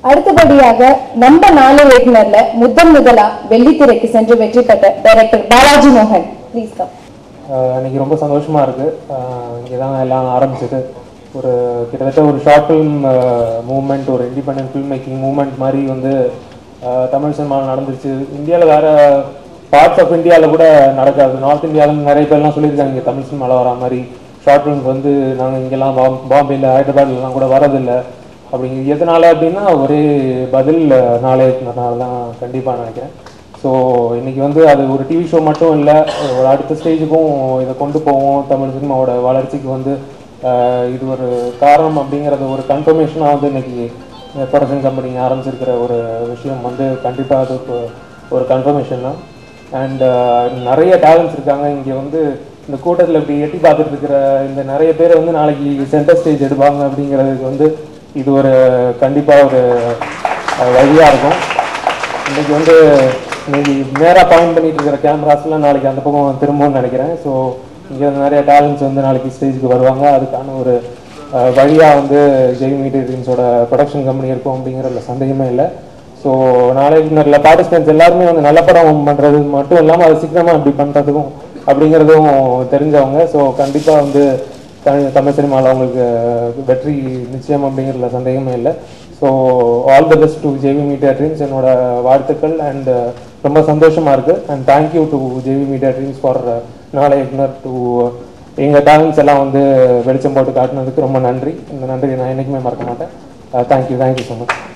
அடுத்தபடியாக நம்ம நாலு இயக்குனர்ல முதன் முதலா வெள்ளித்திரைக்கு சென்று வெற்றி பெற்ற டைரக்டர் பாலாஜி மோகன் ப்ளீஸ் கம் ஆஹ் இன்னைக்கு ரொம்ப சந்தோஷமா இருக்கு இங்கே தான் எல்லாம் ஆரம்பிச்சது ஒரு கிட்டத்தட்ட ஒரு ஷார்ட் ஃபிலிம் மூவ்மெண்ட் ஒரு இண்டிபெண்டன்ட் ஃபில்ம் மேக்கிங் மூவ்மெண்ட் மாதிரி வந்து ஆஹ் தமிழ் சினிமாவில் நடந்துருச்சு இந்தியாவில் வேற பார்ட்ஸ் ஆஃப் இந்தியாவில் கூட நடக்காது நார்த் இந்தியாவில் நிறைய பேர்லாம் சொல்லியிருக்காங்க இங்கே தமிழ் சினிமாவில் வரா மாதிரி ஷார்ட் ஃபிலிம்ஸ் வந்து நாங்கள் இங்கெல்லாம் பாம் பாம்பேயில் ஹைதராபாத்லாம் கூட வரதில்லை அப்படிங்க எதனால அப்படின்னா ஒரே பதில் நாளையனால தான் கண்டிப்பாக நினைக்கிறேன் ஸோ இன்னைக்கு வந்து அது ஒரு டிவி ஷோ மட்டும் இல்லை ஒரு அடுத்த ஸ்டேஜுக்கும் இதை கொண்டு போவோம் தமிழ் சினிமாவோட வளர்ச்சிக்கு வந்து ஆஹ், இது ஒரு காரணம் அப்படிங்கிறது ஒரு கன்ஃபர்மேஷனாக வந்து இன்னைக்கு ப்ரொடக்ஷன் கம்பெனி ஆரம்பிச்சிருக்கிற ஒரு விஷயம் வந்து கண்டிப்பாக அது ஒரு- ஒரு கன்ஃபர்மேஷன் தான் அண்ட் நிறைய டேலண்ட்ஸ் இருக்காங்க இங்கே வந்து இந்த கூட்டத்தில் இப்படி எட்டி பார்த்துட்டு இருக்கிற இந்த நிறைய பேர் வந்து நாளைக்கு சென்டர் ஸ்டேஜ் எடுப்பாங்க அப்படிங்கிறதுக்கு வந்து இது ஒரு கண்டிப்பாக ஒரு வழியாக இருக்கும் இன்னைக்கு வந்து இன்னைக்கு நேராக பாயிண்ட் பண்ணிட்டு இருக்கிற கேமராஸ்லாம் நாளைக்கு அந்த பக்கம் திரும்பும்னு நினைக்கிறேன் ஸோ இங்கே நிறைய டேலண்ட்ஸ் வந்து நாளைக்கு ஸ்டேஜுக்கு வருவாங்க அதுக்கான ஒரு அஹ், வழியா வந்து ஜெய் மீடியன்ஸோட ப்ரொடக்ஷன் கம்பெனி இருக்கும் அப்படிங்கிறதுல சந்தேகமே இல்லை ஸோ நாளைக்கு நல்ல பார்ட்டிசிபென்ட்ஸ் எல்லாருமே வந்து நல்ல படம் பண்ணுறது மட்டும் இல்லாமல் அது சீக்கிரமாக இப்படி பண்ணுறதுக்கும் அப்படிங்கிறதும் தெரிஞ்சவங்க ஸோ கண்டிப்பாக வந்து தமிழ் தமிழ் சினிமாவில் அவங்களுக்கு வெற்றி நிச்சயம் அப்படிங்கிறதுல சந்தேகமே இல்லை so all the best to JV media dreams என்னோட வாழ்த்துக்கள் அண்ட் ரொம்ப சந்தோஷமா இருக்கு and thank you to JV media dreams for நாளை இக்னர் டு எங்கள் டேலண்ட்ஸ் எல்லாம் வந்து வெளிச்சம் போட்டு காட்டினதுக்கு ரொம்ப நன்றி இந்த நன்றி நான் என்றைக்குமே மறக்க மாட்டேன் தேங்க்யூ தேங்க்யூ ஸோ மச்